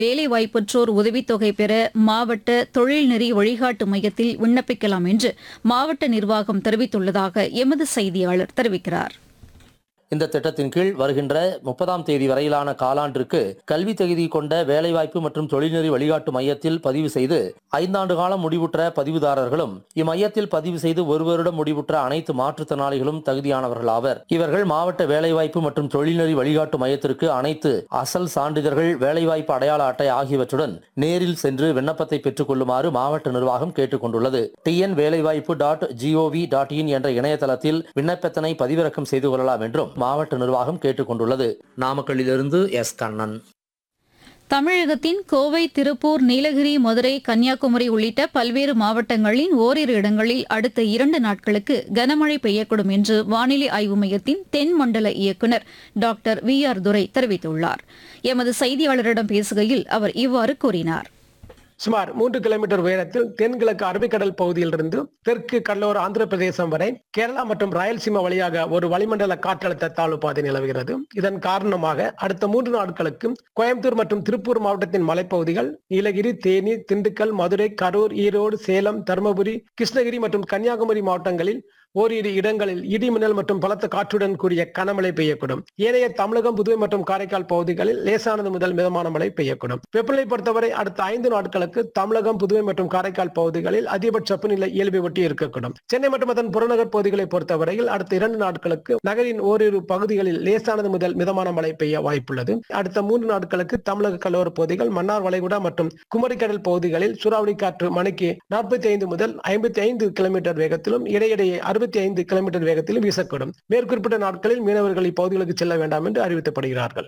வேலைவாய்ப்பற்றோர் உதவித்தொகை பெற மாவட்ட தொழில்நெறி வழிகாட்டு மையத்தில் விண்ணப்பிக்கலாம் என்று மாவட்ட நிர்வாகம் தெரிவித்துள்ளதாக எமது செய்தியாளர் தெரிவிக்கிறார் இந்த திட்டத்தின் கீழ் வருகின்ற முப்பதாம் தேதி வரையிலான காலாண்டிற்கு கல்வி தகுதி கொண்ட வேலைவாய்ப்பு மற்றும் தொழில்நெறி வழிகாட்டு மையத்தில் பதிவு செய்து ஐந்தாண்டு காலம் முடிவுற்ற பதிவுதாரர்களும் இம்மையத்தில் பதிவு செய்து ஒரு வருடம் முடிவுற்ற அனைத்து மாற்றுத்திறனாளிகளும் தகுதியானவர்கள் ஆவர் இவர்கள் மாவட்ட வேலைவாய்ப்பு மற்றும் தொழில்நெறி வழிகாட்டு மையத்திற்கு அனைத்து அசல் சான்றிதழ்கள் வேலைவாய்ப்பு அடையாள அட்டை ஆகியவற்றுடன் நேரில் சென்று விண்ணப்பத்தை பெற்றுக் கொள்ளுமாறு மாவட்ட நிர்வாகம் கேட்டுக் கொண்டுள்ளது டிஎன் வேலைவாய்ப்பு டாட் ஜிஓவி டாட் இன் என்ற இணையதளத்தில் விண்ணப்பத்தினை பதிவிறக்கம் செய்து கொள்ளலாம் என்றும் மாவட்ட நிர்வாகம் கேட்டுக் கொண்டுள்ளது நாமக்கல்லிலிருந்து எஸ் கண்ணன் தமிழகத்தின் கோவை திருப்பூர் நீலகிரி மதுரை கன்னியாகுமரி உள்ளிட்ட பல்வேறு மாவட்டங்களின் ஓரிரு இடங்களில் அடுத்த இரண்டு நாட்களுக்கு கனமழை பெய்யக்கூடும் என்று வானிலை ஆய்வு மையத்தின் தென் மண்டல இயக்குநர் டாக்டர் வி ஆர் துரை தெரிவித்துள்ளார் எமது செய்தியாளரிடம் பேசுகையில் அவர் இவ்வாறு கூறினார் சுமார் மூன்று கிலோமீட்டர் உயரத்தில் தென்கிழக்கு அரபிக்கடல் பகுதியிலிருந்து தெற்கு கடலோர ஆந்திர பிரதேசம் வரை கேரளா மற்றும் ராயல்சீமா வழியாக ஒரு வளிமண்டல காற்றழுத்த தாழ்வு பாதை நிலவுகிறது இதன் காரணமாக அடுத்த மூன்று நாட்களுக்கு கோயம்புத்தூர் மற்றும் திருப்பூர் மாவட்டத்தின் மலைப்பகுதிகள் நீலகிரி தேனி திண்டுக்கல் மதுரை கரூர் ஈரோடு சேலம் தருமபுரி கிருஷ்ணகிரி மற்றும் கன்னியாகுமரி மாவட்டங்களில் ஓரிரு இடங்களில் இடி மின்னல் மற்றும் பலத்த காற்றுடன் கூடிய கனமழை பெய்யக்கூடும் ஏனைய தமிழகம் புதுவை மற்றும் காரைக்கால் பகுதிகளில் லேசானது முதல் மிதமான மழை பெய்யக்கூடும் வெப்பநிலை பொறுத்தவரை அடுத்த ஐந்து நாட்களுக்கு தமிழகம் புதுவை மற்றும் காரைக்கால் பகுதிகளில் அதிகபட்ச வெப்பநிலை இயல்பை ஒட்டி இருக்கக்கூடும் சென்னை மற்றும் அதன் புறநகர் பகுதிகளை பொறுத்தவரையில் அடுத்த இரண்டு நாட்களுக்கு நகரின் ஓரிரு பகுதிகளில் லேசானது முதல் மிதமான மழை பெய்ய வாய்ப்புள்ளது அடுத்த மூன்று நாட்களுக்கு தமிழக கடலோர பகுதிகள் மன்னார் வளைகுடா மற்றும் குமரிக்கடல் பகுதிகளில் சூறாவளி காற்று மணிக்கு நாற்பத்தி ஐந்து முதல் ஐம்பத்தி ஐந்து கிலோமீட்டர் வேகத்திலும் இடையிடையே அறுபத்தி ஐந்து கிலோமீட்டர் வேகத்திலும் வீசக்கூடும் மேற்குறிப்பிட்ட நாட்களில் மீனவர்கள் இப்பகுதிகளுக்கு செல்ல வேண்டாம் என்று அறிவிக்கப்படுகிறார்கள்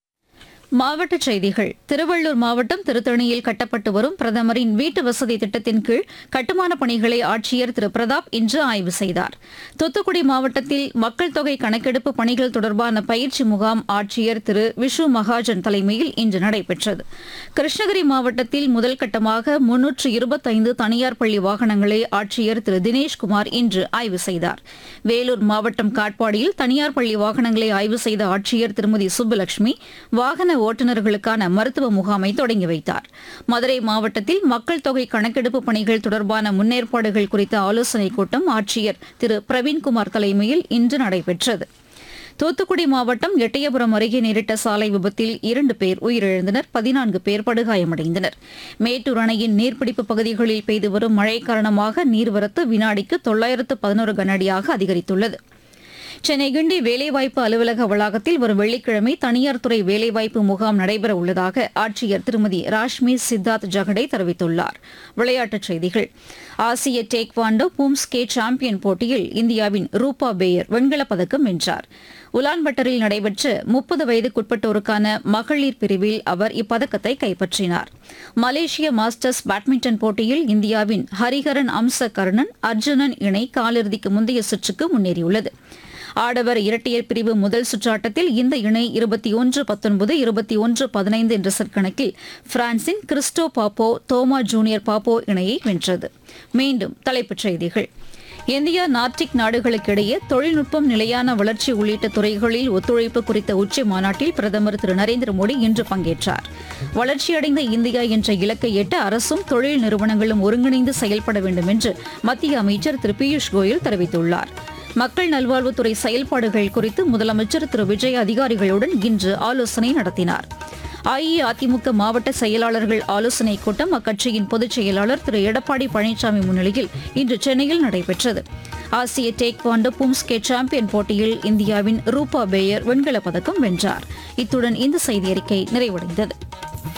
மாவட்டச் செய்திகள் திருவள்ளூர் மாவட்டம் திருத்தணியில் கட்டப்பட்டு வரும் பிரதமரின் வீட்டு வசதி திட்டத்தின் கீழ் கட்டுமானப் பணிகளை ஆட்சியர் திரு பிரதாப் இன்று ஆய்வு செய்தார் தூத்துக்குடி மாவட்டத்தில் மக்கள் தொகை கணக்கெடுப்பு பணிகள் தொடர்பான பயிற்சி முகாம் ஆட்சியர் திரு விஷு மகாஜன் தலைமையில் இன்று நடைபெற்றது கிருஷ்ணகிரி மாவட்டத்தில் முதல் கட்டமாக முன்னூற்று இருபத்தைந்து தனியார் பள்ளி வாகனங்களை ஆட்சியர் திரு தினேஷ்குமார் இன்று ஆய்வு செய்தார் வேலூர் மாவட்டம் காட்பாடியில் தனியார் பள்ளி வாகனங்களை ஆய்வு செய்த ஆட்சியர் திருமதி சுப்புலட்சுமி வாகன ஓட்டுநர்களுக்கான மருத்துவ முகாமை தொடங்கி வைத்தார் மதுரை மாவட்டத்தில் மக்கள் தொகை கணக்கெடுப்பு பணிகள் தொடர்பான முன்னேற்பாடுகள் குறித்த ஆலோசனைக் கூட்டம் ஆட்சியர் திரு பிரவீன்குமார் தலைமையில் இன்று நடைபெற்றது தூத்துக்குடி மாவட்டம் எட்டயபுரம் அருகே நேரிட்ட சாலை விபத்தில் இரண்டு பேர் உயிரிழந்தனர் பதினான்கு பேர் படுகாயமடைந்தனர் மேட்டூர் அணையின் நீர்பிடிப்பு பகுதிகளில் பெய்து வரும் மழை காரணமாக நீர்வரத்து வினாடிக்கு தொள்ளாயிரத்து பதினோரு கனஅடியாக அதிகரித்துள்ளது சென்னை கிண்டி வேலைவாய்ப்பு அலுவலக வளாகத்தில் வரும் வெள்ளிக்கிழமை தனியார் துறை வேலைவாய்ப்பு முகாம் நடைபெற உள்ளதாக ஆட்சியர் திருமதி ராஷ்மி சித்தார்த் ஜகடே தெரிவித்துள்ளார் விளையாட்டுச் செய்திகள் ஆசிய டேக்வாண்டோ பூம்ஸ்கே சாம்பியன் போட்டியில் இந்தியாவின் ரூபா பேயர் வெண்கலப் பதக்கம் வென்றார் உலான்பட்டரில் நடைபெற்ற முப்பது வயதுக்குட்பட்டோருக்கான மகளிர் பிரிவில் அவர் இப்பதக்கத்தை கைப்பற்றினார் மலேசிய மாஸ்டர்ஸ் பேட்மிண்டன் போட்டியில் இந்தியாவின் ஹரிஹரன் அம்ச கர்ணன் அர்ஜுனன் இணை காலிறுதிக்கு முந்தைய சுற்றுக்கு முன்னேறியுள்ளது ஆடவர் இரட்டையர் பிரிவு முதல் சுற்றாட்டத்தில் இந்த இணை இருபத்தி ஒன்று பத்தொன்பது இருபத்தி ஒன்று பதினைந்து என்ற செட் கணக்கில் பிரான்சின் கிறிஸ்டோ பாப்போ தோமா ஜூனியர் பாப்போ இணையை வென்றது மீண்டும் தலைப்புச் செய்திகள் இந்தியா நார்டிக் நாடுகளுக்கிடையே தொழில்நுட்பம் நிலையான வளர்ச்சி உள்ளிட்ட துறைகளில் ஒத்துழைப்பு குறித்த உச்சி மாநாட்டில் பிரதமர் திரு நரேந்திர மோடி இன்று பங்கேற்றார் வளர்ச்சியடைந்த இந்தியா என்ற இலக்கை எட்ட அரசும் தொழில் நிறுவனங்களும் ஒருங்கிணைந்து செயல்பட வேண்டும் என்று மத்திய அமைச்சர் திரு பியூஷ் கோயல் தெரிவித்துள்ளார் மக்கள் நல்வாழ்வுத்துறை செயல்பாடுகள் குறித்து முதலமைச்சர் திரு விஜய் அதிகாரிகளுடன் இன்று ஆலோசனை நடத்தினார் அஇஅதிமுக மாவட்ட செயலாளர்கள் ஆலோசனைக் கூட்டம் அக்கட்சியின் பொதுச் செயலாளர் திரு எடப்பாடி பழனிசாமி முன்னிலையில் இன்று சென்னையில் நடைபெற்றது ஆசிய டேக்வாண்டோ பும்ஸ்கே சாம்பியன் போட்டியில் இந்தியாவின் ரூபா பேயர் வெண்கலப் பதக்கம் வென்றார் இத்துடன் இந்த செய்தியறிக்கை நிறைவடைந்தது